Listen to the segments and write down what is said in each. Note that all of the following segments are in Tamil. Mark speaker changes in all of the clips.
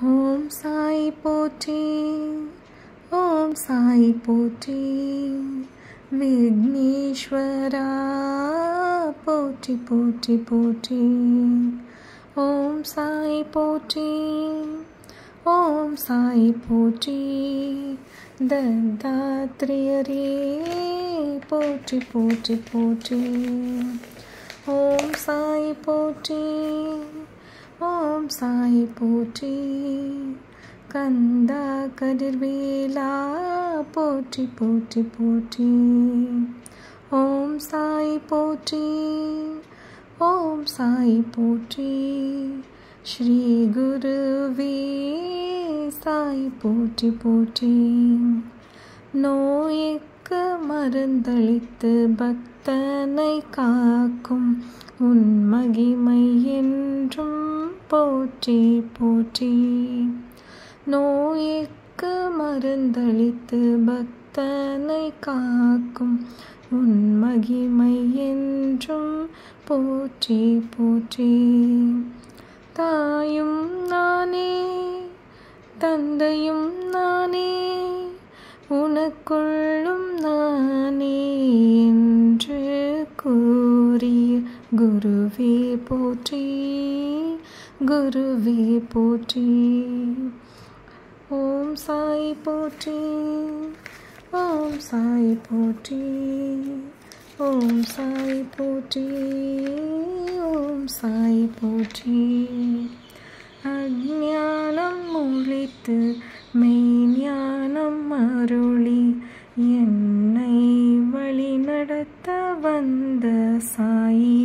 Speaker 1: ஓம் சாய் போற்றி ஓம் சாய் போற்றி விக்னேஸ்வரா போற்றி போற்றி போற்றி ஓம் சாய் போற்றி ஓம் சாய் போற்றி தத்தாத்ரேயரே போற்றி போற்றி போற்றி ஓம் சாய் போற்றி ஓம் சாய் போற்றி கந்தா கதிர்வேலா போற்றி போற்றி போற்றி ஓம் சாய் போற்றி ஓம் சாய் போற்றி ஸ்ரீ குருவே சாய் போற்றி போற்றி நோய்க்கு மருந்தளித்து பக்தனை காக்கும் உன் மகிமை என்றும் போற்றி போற்றி நோய்க்கு மருந்தளித்து பக்தனை காக்கும் உன் மகிமை என்றும் போற்றி போற்றி தாயும் நானே தந்தையும் நானே உனக்குள்ளும் நானே என்று கூறிய குருவே போற்றி குருவே போற்றி ஓம் சாய் போற்றி ஓம் சாய் போற்றி ஓம் சாய் போற்றி ஓம் சாய் போற்றி அஞ்ஞானம் ஒழித்து மெய்ஞானம் அருளி என்னை வழிநடத்த வந்த சாயி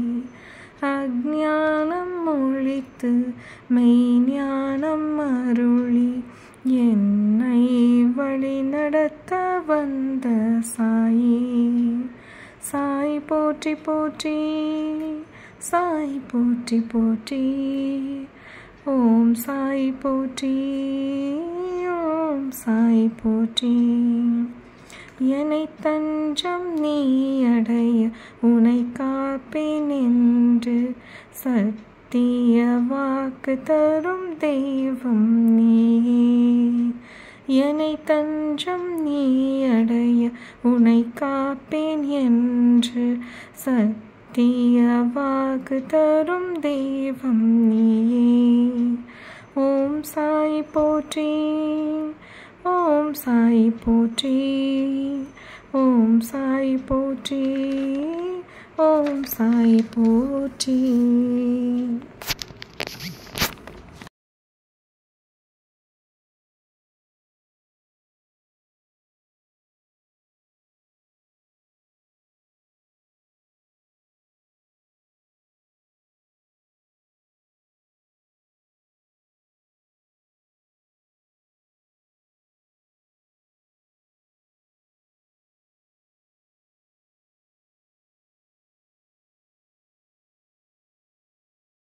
Speaker 1: அஞ்ஞானம் ஒழித்து மெய்ஞானம் அருளி என்னை வழிநடத்த வந்த சாயி சாய் போற்றி போற்றி சாய் போற்றி போற்றி ஓம் சாய் போற்றி ஓம் சாய் போற்றி என்னை தஞ்சம் நீ அடைய உனை காப்பேன் என்று சத்திய வாக்கு தரும் தெய்வம் நீயே என்னை தஞ்சம் நீ அடைய உனை காப்பேன் என்று சத்திய வாக்கு தரும் தெய்வம் நீயே ஓம் சாய் போற்றி ஓம் சாய் போற்றி ஓம் சாய் போற்றி ஓம் சாய் போற்றி